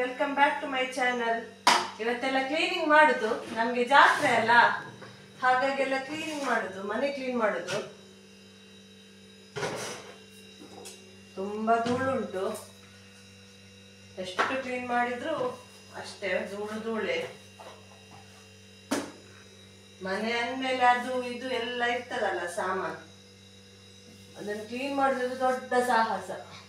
welcome back to my channel ಇವತ್ತೆಲ್ಲ cleaning ಮಾಡುದು ನಮ್ಗೆ ಜಾತ್ರೆ ಅಲ್ಲ ಹಾಗಾಗಿ ಎಲ್ಲ ಕ್ಲೀನಿಂಗ್ ಮಾಡುದು ಮನೆ ಕ್ಲೀನ್ ಮಾಡುದು ತುಂಬಾ ಧೂಳುಂಟು ಎಷ್ಟು ಕ್ಲೀನ್ ಮಾಡಿದ್ರು ಅಷ್ಟೇ ಧೂಳು ಧೂಳೆ ಮನೆ ಅಂದ್ಮೇಲೆ ಅದು ಇದು ಎಲ್ಲ ಇರ್ತದಲ್ಲ ಸಾಮಾನು ಅದನ್ನು ಕ್ಲೀನ್ ಮಾಡೋದು ದೊಡ್ಡ ಸಾಹಸ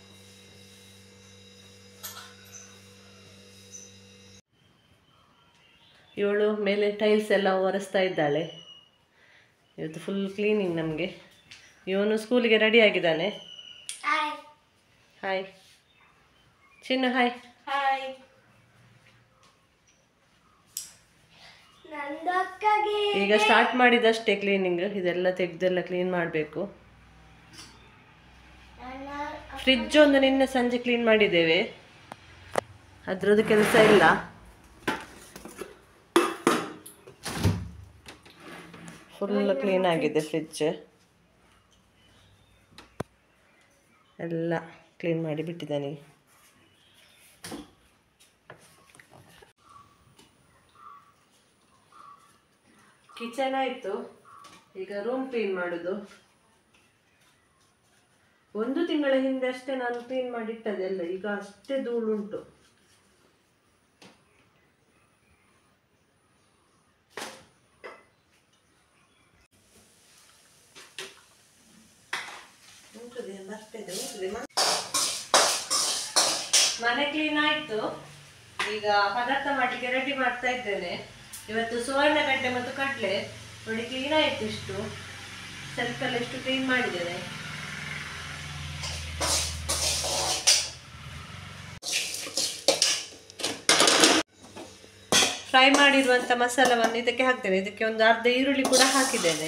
ಇವಳು ಮೇಲೆ ಟೈಲ್ಸ್ ಎಲ್ಲ ಒರೆಸ್ತಾ ಇದ್ದಾಳೆ ಇವತ್ತು ಫುಲ್ ಕ್ಲೀನಿಂಗ್ ನಮಗೆ ಇವನು ಸ್ಕೂಲಿಗೆ ರೆಡಿ ಆಗಿದ್ದಾನೆ hi hi Chinnu hi hi ನಂದು ಅಕ್ಕಗೆ ಈಗ ಸ್ಟಾರ್ಟ್ ಮಾಡಿದಷ್ಟೇ ಕ್ಲೀನಿಂಗ್ ಇದೆಲ್ಲ ತೆಗೆದೆಲ್ಲ ಕ್ಲೀನ್ ಮಾಡಬೇಕು ನನ್ನ ಫ್ರಿಜ್ ಒಂದು ನಿನ್ನೆ ಸಂಜೆ ಕ್ಲೀನ್ ಮಾಡಿದ್ದೇವೆ ಅದ್ರದ್ದು ಕೆಲಸ ಇಲ್ಲ ಫುಲ್ ಕ್ಲೀನ್ ಆಗಿದೆ ಫ್ರಿಜ್ ಎಲ್ಲ ಕ್ಲೀನ್ ಮಾಡಿ ಬಿಟ್ಟಿದ್ದಾನೆ ಕಿಚನ್ ಆಯಿತು ಈಗ ರೂಮ್ ಕ್ಲೀನ್ ಮಾಡೋದು ಒಂದು ತಿಂಗಳ ಹಿಂದೆ ಅಷ್ಟೇ ನಾನು ಕ್ಲೀನ್ ಮಾಡಿಟ್ಟದೆಲ್ಲ ಈಗ ಅಷ್ಟೇ ಧೂಳುಂಟು ಉಂಟುದೆ, ಬರ್ತದೆ, ಉಂಟುದೆ, ಮ- ಮನೆ ಕ್ಲೀನ್ ಆಯ್ತು ಈಗ ಪದಾರ್ಥ ಮಾಡಲಿಕ್ಕೆ ರೆಡಿ ಮಾಡ್ತಾ ಇದ್ದೇನೆ ಇವತ್ತು ಸುವರ್ಣಗಡ್ಡೆ ಮತ್ತು ಕಡಲೆ ನೋಡಿ ಕ್ಲೀನ್ ಆಯ್ತು ಇಷ್ಟು ಸೆಲ್ಫಲ್ಲಿ ಎಷ್ಟು ಕ್ಲೀನ್ ಮಾಡಿದ್ದೇನೆ ಫ್ರೈ ಮಾಡಿರುವಂಥ ಮಸಾಲವನ್ನು ಇದಕ್ಕೆ ಹಾಕ್ತೇನೆ ಇದಕ್ಕೆ ಒಂದು ಅರ್ಧ ಈರುಳ್ಳಿ ಕೂಡ ಹಾಕಿದ್ದೇನೆ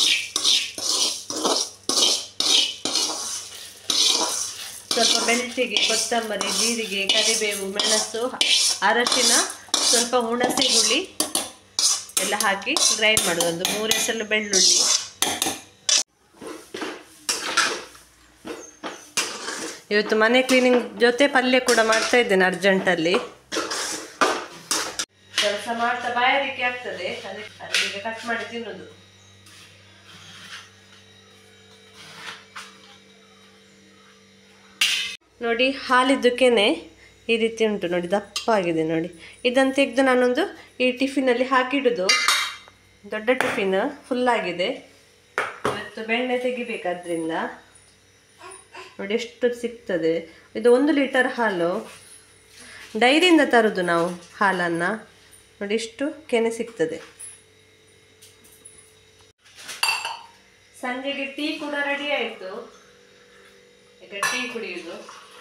ಸ್ವಲ್ಪ ಬೆಳ್ತಿಗೆ ಕೊತ್ತಂಬರಿ ಜೀರಿಗೆ ಕರಿಬೇವು ಮೆಣಸು ಅರಶಿನ ಸ್ವಲ್ಪ ಹುಣಸೆ ಹುಳಿ ಎಲ್ಲ ಹಾಕಿ ಗ್ರೈಂಡ್ ಮಾಡೋದು ಒಂದು ಮೂರು ಹೆಸರು ಬೆಳ್ಳುಳ್ಳಿ ಇವತ್ತು ಮನೆ ಕ್ಲೀನಿಂಗ್ ಜೊತೆ ಪಲ್ಯ ಕೂಡ ಮಾಡ್ತಾ ಇದ್ದೇನೆ ಅರ್ಜೆಂಟಲ್ಲಿ ಕೆಲಸ ಮಾಡ್ತಾ ಬಾಯಾರಿಕೆ ಆಗ್ತದೆ ಅದಕ್ಕೆ ಅದಕ್ಕೆ ಕಟ್ ಮಾಡಿ ತಿನ್ನೋದು ನೋಡಿ ಹಾಲಿದ್ದು ಕೆನೆ ಈ ರೀತಿ ಉಂಟು ನೋಡಿ ದಪ್ಪ ಆಗಿದೆ ನೋಡಿ ಇದನ್ನು ತೆಗೆದು ನಾನೊಂದು ಈ ಟಿಫಿನಲ್ಲಿ ಹಾಕಿಡುದು ದೊಡ್ಡ ಟಿಫಿನ್ ಫುಲ್ ಆಗಿದೆ ಇವತ್ತು ಬೆಣ್ಣೆ ತೆಗಿಬೇಕಾದ್ರಿಂದ ನೋಡಿ ಎಷ್ಟು ಸಿಗ್ತದೆ ಇದು ಒಂದು ಲೀಟರ್ ಹಾಲು ಡೈರಿಯಿಂದ ತರೋದು ನಾವು ಹಾಲನ್ನು ನೋಡಿ ಇಷ್ಟು ಕೆನೆ ಸಿಗ್ತದೆ ಸಂಜೆಗೆ ಟೀ ಕೂಡ ರೆಡಿ ಆಯಿತು ಈಗ ಟೀ ಕುಡಿಯುವುದು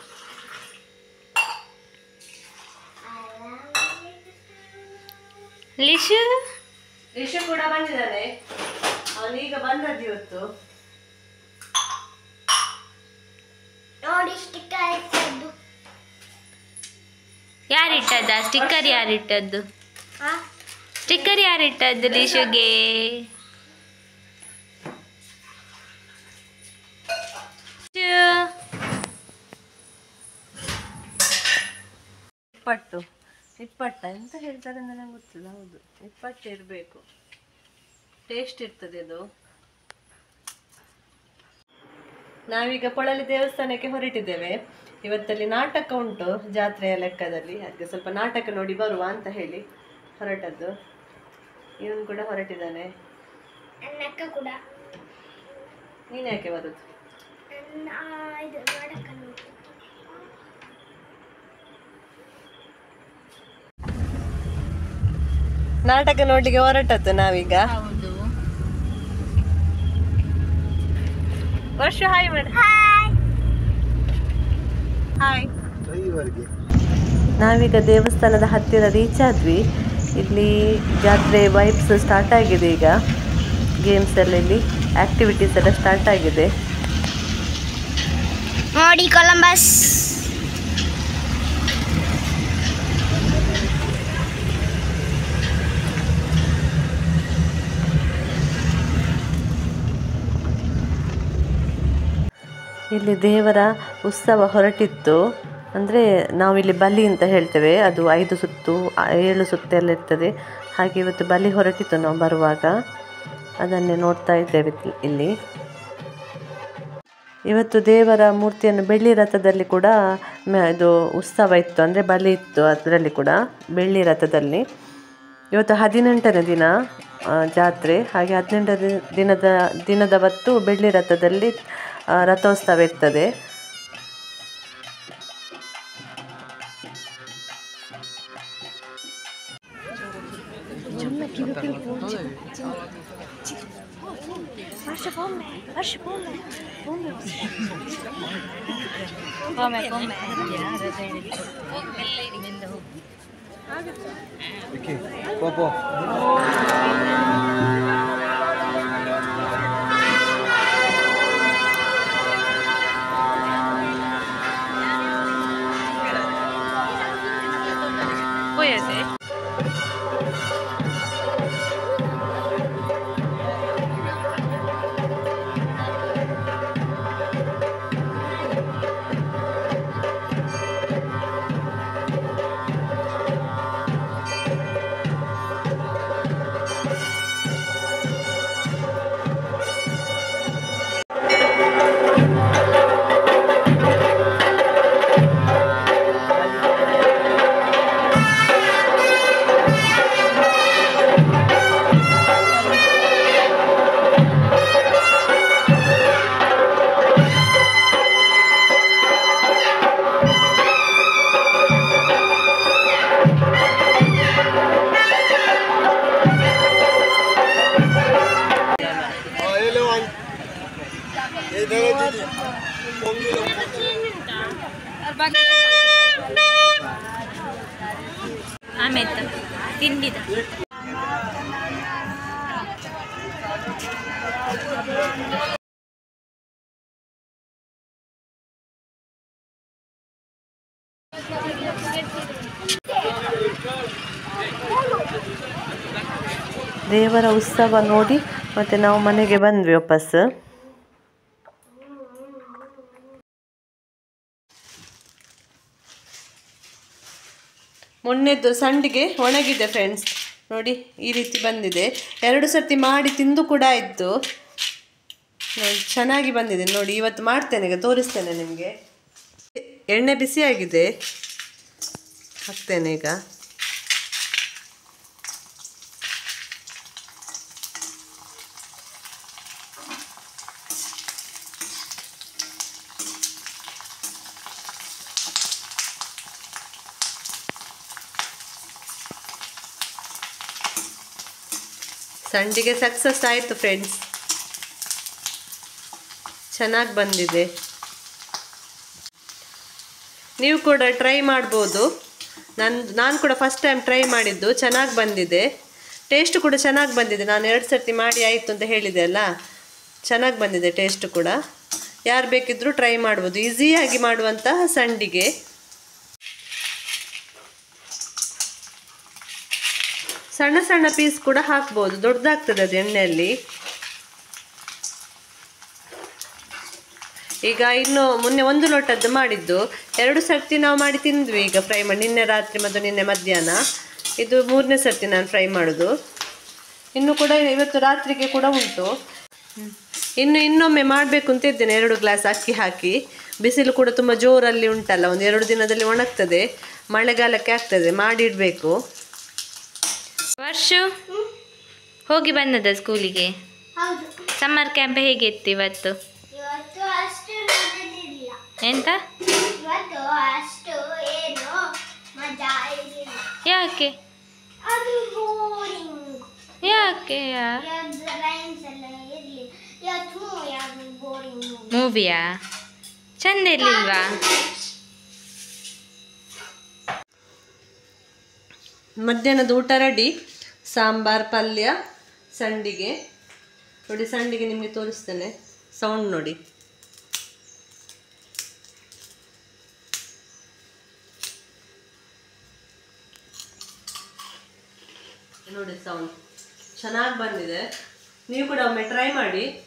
ಲಿಶು ರಿಷು ಕೂಡ ಬಂದಿದ್ದಾನೆ ಅವನೀಗ ಬಂದದ್ದು ಇವತ್ತು ನೋಡಿ ಸ್ಟಿಕ್ಕರ್ ಇಟ್ಟದ್ದು ಯಾರಿಟ್ಟದ್ದ ಸ್ಟಿಕ್ಕರ್ ಯಾರಿಟ್ಟದ್ದು ಹಾ ಸ್ಟಿಕ್ಕರ್ ಯಾರಿಟ್ಟದ್ದು ಲಿಶುಗೆ ಇಪ್ಪಟ್ಟು ಇಪ್ಪಟ್ಟ ಎಂತ ಹೇಳ್ತಾರೆ ಅಂತ ನಂಗೆ ಗೊತ್ತಿಲ್ಲ ಹೌದು ಇಪ್ಪಟ್ಟು ಇರಬೇಕು ಟೇಸ್ಟ್ ಇರ್ತದೆ ಅದು ನಾವೀಗ ಪೊಳಲಿ ದೇವಸ್ಥಾನಕ್ಕೆ ಹೊರಟಿದ್ದೇವೆ ಇವತ್ತಲ್ಲಿ ನಾಟಕ ಉಂಟು ಜಾತ್ರೆಯ ಲೆಕ್ಕದಲ್ಲಿ ಅದಕ್ಕೆ ಸ್ವಲ್ಪ ನಾಟಕ ನೋಡಿ ಬರುವ ಅಂತ ಹೇಳಿ ಹೊರಟದ್ದು ಇವನು ಕೂಡ ಹೊರಟಿದ್ದಾನೆ ನನ್ನ ಅಕ್ಕ ಕೂಡ ನೀನು ಯಾಕೆ ಬರುದು ನನ್ನ ಆ, ಇದು ನಾಟಕ ನೋಡಿ ನಾಟಕ ನೋಡ್ಲಿಕ್ಕೆ ಹೊರಟದ್ದು ನಾವೀಗ ಹೌದು ವರ್ಷ ಹಾಯ್ ಮಾಡಿ ಹಾಯ್ ನಾವೀಗ ದೇವಸ್ಥಾನದ ಹತ್ತಿರ ರೀಚ್ ಆದ್ವಿ ಇಲ್ಲಿ ಜಾತ್ರೆ ವೈಬ್ಸ್ ಸ್ಟಾರ್ಟ್ ಆಗಿದೆ ಈಗ ಗೇಮ್ಸ್ ಎಲ್ಲ ಇಲ್ಲಿ ಆಕ್ಟಿವಿಟೀಸ್ ಎಲ್ಲ ಸ್ಟಾರ್ಟ್ ಆಗಿದೆ ನೋಡಿ ಕೊಲಂಬಸ್ ಇಲ್ಲಿ ದೇವರ ಉತ್ಸವ ಹೊರಟಿತ್ತು ಅಂದರೆ ನಾವಿಲ್ಲಿ ಬಲಿ ಅಂತ ಹೇಳ್ತೇವೆ ಅದು ಐದು ಸುತ್ತು ಆ- ಏಳು ಸುತ್ತು ಎಲ್ಲ ಇರ್ತದೆ ಹಾಗೆ ಇವತ್ತು ಬಲಿ ಹೊರಟಿತ್ತು ನಾವು ಬರುವಾಗ ಅದನ್ನೇ ನೋಡ್ತಾ ಇದ್ದೇವೆ ಇಲ್ಲಿ- ಇಲ್ಲಿ ಇವತ್ತು ದೇವರ ಮೂರ್ತಿಯನ್ನು ಬೆಳ್ಳಿ ರಥದಲ್ಲಿ ಕೂಡ ಮ- ಇದು ಉತ್ಸವ ಇತ್ತು ಅಂದರೆ ಬಲಿ ಇತ್ತು ಅದರಲ್ಲಿ ಕೂಡ ಬೆಳ್ಳಿ ರಥದಲ್ಲಿ ಇವತ್ತು ಹದಿನೆಂಟನೇ ದಿನ ಆ, ಜಾತ್ರೆ ಹಾಗೆ ಹದಿನೆಂಟನೇ ದಿನದ ದಿನದವತ್ತು ಬೆಳ್ಳಿ ರಥದಲ್ಲಿ ಆ, ರಥೋತ್ಸವ ಇರ್ತದೆ ಆಮೇಲೆ ತಿಂಡಿದ ದೇವರ ಉತ್ಸವ ನೋಡಿ ಮತ್ತು ನಾವು ಮನೆಗೆ ಬಂದ್ವಿ ವಾಪಸ್ ಮೊನ್ನೆದ್ದು ಸಂಡಿಗೆ ಒಣಗಿದೆ ಫ್ರೆಂಡ್ಸ್ ನೋಡಿ ಈ ರೀತಿ ಬಂದಿದೆ ಎರಡು ಸರ್ತಿ ಮಾಡಿ ತಿಂದು ಕೂಡ ಆಯಿತು ನೋಡಿ ಚೆನ್ನಾಗಿ ಬಂದಿದೆ ನೋಡಿ ಇವತ್ತು ಮಾಡ್ತೇನೆ ಈಗ ತೋರಿಸ್ತೇನೆ ನಿಮಗೆ ಎಣ್ಣೆ ಬಿಸಿಯಾಗಿದೆ ಹಾಕ್ತೇನೆ ಈಗ ಸಂಡಿಗೆ ಸಕ್ಸಸ್ ಆಯಿತು ಫ್ರೆಂಡ್ಸ್ ಚೆನ್ನಾಗಿ ಬಂದಿದೆ ನೀವು ಕೂಡ ಟ್ರೈ ಮಾಡ್ಬೋದು ನಾನು ನಾನು ಕೂಡ ಫಸ್ಟ್ ಟೈಮ್ ಟ್ರೈ ಮಾಡಿದ್ದು ಚೆನ್ನಾಗಿ ಬಂದಿದೆ ಟೇಸ್ಟ್ ಕೂಡ ಚೆನ್ನಾಗಿ ಬಂದಿದೆ ನಾನು ಎರಡು ಸರ್ತಿ ಮಾಡಿ ಆಯಿತು ಅಂತ ಹೇಳಿದೆ ಅಲ್ಲ ಚೆನ್ನಾಗಿ ಬಂದಿದೆ ಟೇಸ್ಟ್ ಕೂಡ ಯಾರು ಬೇಕಿದ್ದರೂ ಟ್ರೈ ಮಾಡ್ಬೋದು ಈಸಿಯಾಗಿ ಮಾಡುವಂತಹ ಸಂಡಿಗೆ ಸಣ್ಣ ಸಣ್ಣ ಪೀಸ್ ಕೂಡ ಹಾಕ್ಬೋದು ದೊಡ್ಡದಾಗ್ತದೆ ಅದು ಎಣ್ಣೆಯಲ್ಲಿ ಈಗ ಇನ್ನು ಮೊನ್ನೆ ಒಂದು ಲೋಟದ್ದು ಮಾಡಿದ್ದು ಎರಡು ಸರ್ತಿ ನಾವು ಮಾಡಿ ತಿಂದ್ವಿ ಈಗ ಫ್ರೈ ಮಾಡಿ ನಿನ್ನೆ ರಾತ್ರಿ ಮತ್ತು ನಿನ್ನೆ ಮಧ್ಯಾಹ್ನ ಇದು ಮೂರನೇ ಸರ್ತಿ ನಾನು ಫ್ರೈ ಮಾಡೋದು ಇನ್ನು ಕೂಡ ಇವತ್ತು ರಾತ್ರಿಗೆ ಕೂಡ ಉಂಟು ಇನ್ನು ಇನ್ನೊಮ್ಮೆ ಮಾಡಬೇಕು ಅಂತ ಇದ್ದೇನೆ ಎರಡು ಗ್ಲಾಸ್ ಅಕ್ಕಿ ಹಾಕಿ ಬಿಸಿಲು ಕೂಡ ತುಂಬ ಜೋರಲ್ಲಿ ಉಂಟಲ್ಲ ಒಂದು ಎರಡು ದಿನದಲ್ಲಿ ಒಣಗ್ತದೆ ಮಳೆಗಾಲಕ್ಕೆ ಆಗ್ತದೆ ಮಾಡಿಡಬೇಕು ವರ್ಷು ಹೋಗಿ ಬಂದದ ಸ್ಕೂಲಿಗೆ ಹೌದು ಸಮ್ಮರ್ ಕ್ಯಾಂಪ್ ಹೇಗಿತ್ತು ಇವತ್ತು ಇವತ್ತು ಅಷ್ಟು ನಡೆದಿಲ್ಲ ಎಂತ ಇವತ್ತು ಅಷ್ಟು ಏನು ಮಜಾ ಇರಲಿಲ್ಲ ಯಾಕೆ ಅದು ಬೋರಿಂಗ್ ಯಾಕೆ ಇವತ್ತು ರೈಮ್ಸ್ ಎಲ್ಲ ಇರಲಿಲ್ಲ ಇವತ್ತು ಯಾವುದು ಬೋರಿಂಗ್ ಮೂವಿಯಾ ಚಂದ ಇರ್ಲಿಲ್ವಾ ಮಧ್ಯಾಹ್ನದ ಊಟ ರೆಡಿ ಸಾಂಬಾರ್ ಪಲ್ಯ ಸಂಡಿಗೆ ನೋಡಿ ಸಂಡಿಗೆ ನಿಮಗೆ ತೋರಿಸ್ತೇನೆ ಸೌಂಡ್ ನೋಡಿ ನೋಡಿ ಸೌಂಡ್ ಚೆನ್ನಾಗಿ ಬಂದಿದೆ ನೀವು ಕೂಡ ಒಮ್ಮೆ ಟ್ರೈ ಮಾಡಿ